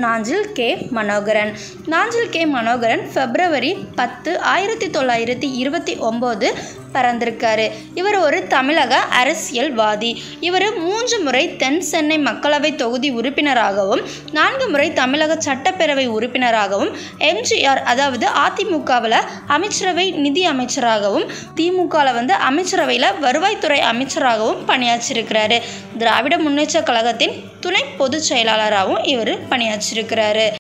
Nanjil K Manoharan Nanjil K Manoharan பிப்ரவரி பத்து ஆயிரத்தி தொள்ளாயிரத்தி இருபத்தி ஒம்பது பிறந்திருக்காரு இவர் ஒரு தமிழக அரசியல்வாதி இவர் மூன்று முறை தென் சென்னை மக்களவை தொகுதி உறுப்பினராகவும் நான்கு முறை தமிழக சட்டப்பேரவை உறுப்பினராகவும் எம்ஜிஆர் அதாவது அதிமுகவில் அமைச்சரவை நிதி அமைச்சராகவும் திமுகவில் வந்து அமைச்சரவையில் வருவாய்த்துறை அமைச்சராகவும் பணியாற்றியிருக்கிறாரு திராவிட முன்னேற்ற கழகத்தின் துணை பொதுச் செயலாளராகவும் இவர் பணியாற்றியிருக்கிறாரு